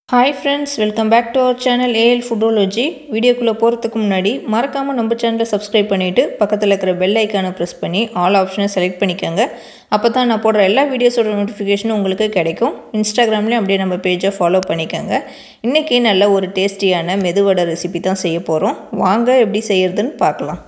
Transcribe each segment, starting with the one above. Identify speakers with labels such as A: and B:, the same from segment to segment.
A: hi friends welcome back to our channel AL foodology வீடியோக்குள்ளே போகிறதுக்கு முன்னாடி மறக்காமல் நம்ம சேனலை சப்ஸ்கிரைப் பண்ணிவிட்டு பக்கத்தில் இருக்கிற பெல் ஐக்கானை ப்ரெஸ் பண்ணி ஆல் ஆப்ஷனை செலக்ட் பண்ணிக்கோங்க அப்போ தான் நான் போடுற எல்லா வீடியோஸோட நோட்டிஃபிகேஷனும் உங்களுக்கு கிடைக்கும் இன்ஸ்டாகிராம்லேயும் அப்படியே நம்ம பேஜை ஃபாலோ பண்ணிக்கோங்க இன்றைக்கி நல்ல ஒரு டேஸ்டியான மெதுவடை ரெசிபி தான் செய்ய போகிறோம் வாங்க எப்படி செய்யறதுன்னு பார்க்கலாம்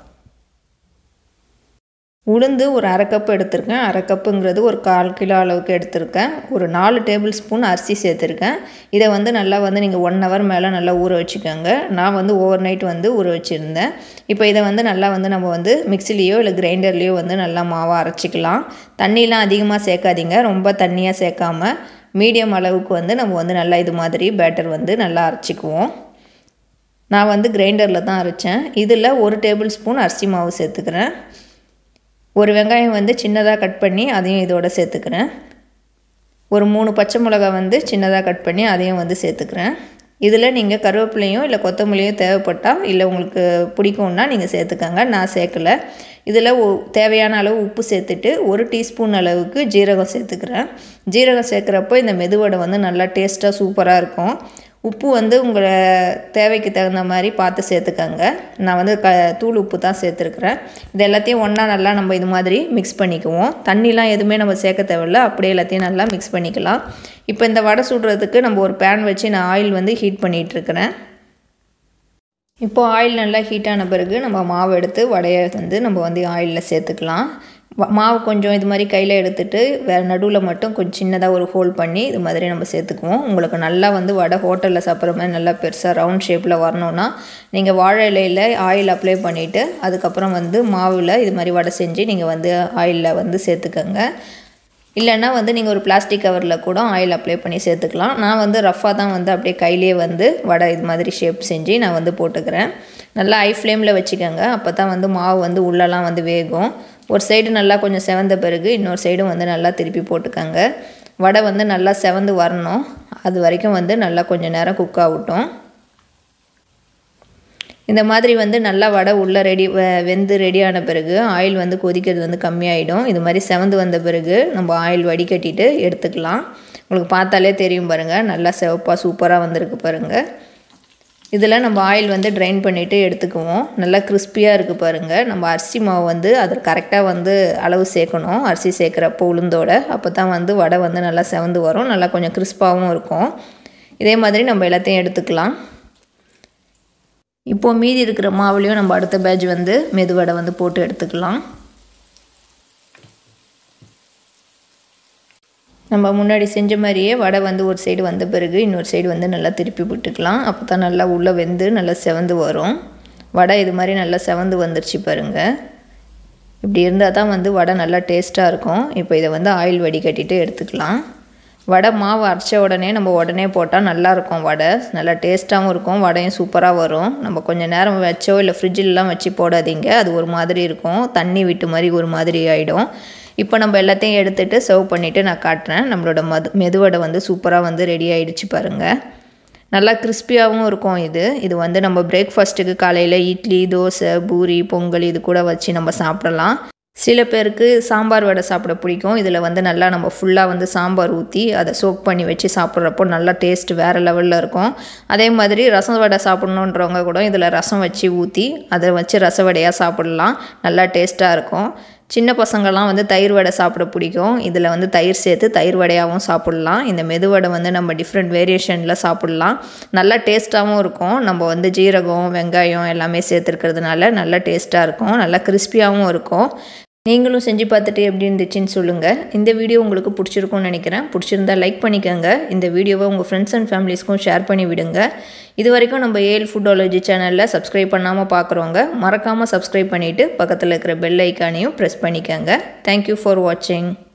A: உளுந்து ஒரு அரை கப் எடுத்திருக்கேன் அரை கப்புங்கிறது ஒரு கால் கிலோ அளவுக்கு எடுத்திருக்கேன் ஒரு நாலு டேபிள் ஸ்பூன் அரிசி சேர்த்துருக்கேன் இதை வந்து நல்லா வந்து நீங்கள் ஒன் ஹவர் மேலே நல்லா ஊற வச்சுக்கோங்க நான் வந்து ஓவர் நைட் வந்து ஊற வச்சுருந்தேன் இப்போ இதை வந்து நல்லா வந்து நம்ம வந்து மிக்சிலேயோ இல்லை கிரைண்டர்லேயோ வந்து நல்லா மாவாக அரைச்சிக்கலாம் தண்ணிலாம் அதிகமாக சேர்க்காதீங்க ரொம்ப தண்ணியாக சேர்க்காம மீடியம் அளவுக்கு வந்து நம்ம வந்து நல்லா இது மாதிரி பேட்டர் வந்து நல்லா அரைச்சிக்குவோம் நான் வந்து கிரைண்டரில் தான் அரைச்சேன் இதில் ஒரு டேபிள் ஸ்பூன் அரிசி மாவு சேர்த்துக்கிறேன் ஒரு வெங்காயம் வந்து சின்னதாக கட் பண்ணி அதையும் இதோட சேர்த்துக்கிறேன் ஒரு மூணு பச்சை மிளகா வந்து சின்னதாக கட் பண்ணி அதையும் வந்து சேர்த்துக்கிறேன் இதில் நீங்கள் கருவேப்பிலையும் இல்லை கொத்தமல்லியும் தேவைப்பட்டால் இல்லை உங்களுக்கு பிடிக்கும்னா நீங்கள் சேர்த்துக்கோங்க நான் சேர்க்கலை இதில் தேவையான அளவு உப்பு சேர்த்துட்டு ஒரு டீஸ்பூன் அளவுக்கு ஜீரகம் சேர்த்துக்கிறேன் ஜீரகம் சேர்க்குறப்போ இந்த மெதுவடை வந்து நல்லா டேஸ்ட்டாக சூப்பராக இருக்கும் உப்பு வந்து உங்களை தேவைக்கு தகுந்த மாதிரி பார்த்து சேர்த்துக்கோங்க நான் வந்து க தூள் உப்பு தான் சேர்த்துருக்குறேன் இது எல்லாத்தையும் ஒன்றா நல்லா நம்ம இது மாதிரி மிக்ஸ் பண்ணிக்குவோம் தண்ணிலாம் எதுவுமே நம்ம சேர்க்க தேவையில்ல அப்படியே எல்லாத்தையும் நல்லா மிக்ஸ் பண்ணிக்கலாம் இப்போ இந்த வடை சுடுறதுக்கு நம்ம ஒரு பேன் வச்சு நான் ஆயில் வந்து ஹீட் பண்ணிகிட்ருக்கிறேன் இப்போது ஆயில் நல்லா ஹீட்டான பிறகு நம்ம மாவு எடுத்து வடையை வந்து நம்ம வந்து ஆயிலில் சேர்த்துக்கலாம் மாவு கொஞ்சம் இது மாதிரி கையில் எடுத்துகிட்டு வேறு நடுவில் மட்டும் கொஞ்சம் சின்னதாக ஒரு ஹோல் பண்ணி இது மாதிரி நம்ம சேர்த்துக்குவோம் உங்களுக்கு நல்லா வந்து வடை ஹோட்டலில் சாப்பிட்ற மாதிரி நல்லா பெருசாக ரவுண்ட் ஷேப்பில் வரணுன்னா நீங்கள் வாழை இலையில் ஆயில் அப்ளை பண்ணிவிட்டு அதுக்கப்புறம் வந்து மாவில் இது மாதிரி வடை செஞ்சு நீங்கள் வந்து ஆயிலில் வந்து சேர்த்துக்கோங்க இல்லைன்னா வந்து நீங்கள் ஒரு பிளாஸ்டிக் கவரில் கூட ஆயில் அப்ளை பண்ணி சேர்த்துக்கலாம் நான் வந்து ரஃப்பாக தான் வந்து அப்படியே கையிலே வந்து வடை இது மாதிரி ஷேப் செஞ்சு நான் வந்து போட்டுக்கிறேன் நல்லா ஹை ஃப்ளேமில் வச்சுக்கோங்க அப்போ தான் வந்து மாவு வந்து உள்ளெல்லாம் வந்து வேகும் ஒரு சைடு நல்லா கொஞ்சம் செவந்த பிறகு இன்னொரு சைடும் வந்து நல்லா திருப்பி போட்டுக்கோங்க வடை வந்து நல்லா செவந்து வரணும் அது வரைக்கும் வந்து நல்லா கொஞ்சம் நேரம் குக் ஆகட்டும் இந்த மாதிரி வந்து நல்லா வடை உள்ளே ரெடி வெந்து ரெடியான பிறகு ஆயில் வந்து கொதிக்கிறது வந்து கம்மியாயிடும் இது மாதிரி செவந்து வந்த பிறகு நம்ம ஆயில் வடிகட்டிட்டு எடுத்துக்கலாம் உங்களுக்கு பார்த்தாலே தெரியும் பாருங்கள் நல்லா சிவப்பாக சூப்பராக வந்திருக்கு பாருங்கள் இதில் நம்ம ஆயில் வந்து ட்ரைன் பண்ணிவிட்டு எடுத்துக்குவோம் நல்லா கிறிஸ்பியாக இருக்குது பாருங்கள் நம்ம அரிசி மாவு வந்து அதில் கரெக்டாக வந்து அளவு சேர்க்கணும் அரிசி சேர்க்குறப்போ உளுந்தோட அப்போ தான் வந்து வடை வந்து நல்லா செவந்து வரும் நல்லா கொஞ்சம் கிறிஸ்பாகவும் இருக்கும் இதே மாதிரி நம்ம எல்லாத்தையும் எடுத்துக்கலாம் இப்போது மீதி இருக்கிற மாவுலேயும் நம்ம அடுத்த பேட்ச் வந்து மெதுவடை வந்து போட்டு எடுத்துக்கலாம் நம்ம முன்னாடி செஞ்ச மாதிரியே வடை வந்து ஒரு சைடு வந்த பிறகு இன்னொரு சைடு வந்து நல்லா திருப்பி விட்டுக்கலாம் அப்போ தான் நல்லா உள்ளே வெந்து நல்லா செவந்து வரும் வடை இது மாதிரி நல்லா செவந்து வந்துருச்சு பாருங்கள் இப்படி இருந்தால் தான் வந்து வடை நல்லா டேஸ்ட்டாக இருக்கும் இப்போ இதை வந்து ஆயில் வடிகட்டிட்டு எடுத்துக்கலாம் வடை மாவு அரைச்ச உடனே நம்ம உடனே போட்டால் நல்லாயிருக்கும் வடை நல்லா டேஸ்ட்டாகவும் இருக்கும் வடையும் சூப்பராக வரும் நம்ம கொஞ்சம் நேரம் வச்சோ இல்லை ஃப்ரிட்ஜிலலாம் வச்சு போடாதீங்க அது ஒரு மாதிரி இருக்கும் தண்ணி விட்டு மாதிரி ஒரு மாதிரி ஆகிடும் இப்போ நம்ம எல்லாத்தையும் எடுத்துகிட்டு சர்வ் பண்ணிவிட்டு நான் காட்டுறேன் நம்மளோட மது மெதுவடை வந்து சூப்பராக வந்து ரெடி ஆகிடுச்சு பாருங்கள் நல்லா கிறிஸ்பியாகவும் இருக்கும் இது இது வந்து நம்ம பிரேக்ஃபாஸ்ட்டுக்கு காலையில் இட்லி தோசை பூரி பொங்கல் இது கூட வச்சு நம்ம சாப்பிடலாம் சில பேருக்கு சாம்பார் வடை சாப்பிட பிடிக்கும் இதில் வந்து நல்லா நம்ம ஃபுல்லாக வந்து சாம்பார் ஊற்றி அதை சோக் பண்ணி வச்சு சாப்பிட்றப்போ நல்லா டேஸ்ட் வேறு லெவலில் இருக்கும் அதே மாதிரி ரசம் வடை சாப்பிட்ணுன்றவங்க கூட இதில் ரசம் வச்சு ஊற்றி அதை வச்சு ரச வடையாக சாப்பிட்லாம் நல்லா டேஸ்ட்டாக இருக்கும் சின்ன பசங்கள்லாம் வந்து தயிர் வடை சாப்பிட பிடிக்கும் இதில் வந்து தயிர் சேர்த்து தயிர் வடையாகவும் சாப்பிட்லாம் இந்த மெதுவடை வந்து நம்ம டிஃப்ரெண்ட் வேரியேஷனில் சாப்பிட்லாம் நல்லா டேஸ்ட்டாகவும் இருக்கும் நம்ம வந்து ஜீரகம் வெங்காயம் எல்லாமே சேர்த்துருக்கிறதுனால நல்லா டேஸ்ட்டாக இருக்கும் நல்லா கிறிஸ்பியாகவும் இருக்கும் நீங்களும் செஞ்சு பார்த்துட்டு எப்படி இருந்துச்சுன்னு சொல்லுங்கள் இந்த வீடியோ உங்களுக்கு பிடிச்சிருக்கும்னு நினைக்கிறேன் பிடிச்சிருந்தா லைக் பண்ணிக்கோங்க இந்த வீடியோவை உங்கள் ஃப்ரெண்ட்ஸ் அண்ட் ஃபேமிலிஸ்க்கும் ஷேர் பண்ணி விடுங்க இது வரைக்கும் நம்ம ஏல் ஃபுட்டாலஜி சேனலில் சப்ஸ்கிரைப் பண்ணாமல் பார்க்குறவங்க மறக்காமல் சப்ஸ்கிரைப் பண்ணிவிட்டு பக்கத்தில் இருக்கிற பெல் ஐக்கானையும் ப்ரெஸ் பண்ணிக்கோங்க தேங்க்யூ ஃபார் வாட்சிங்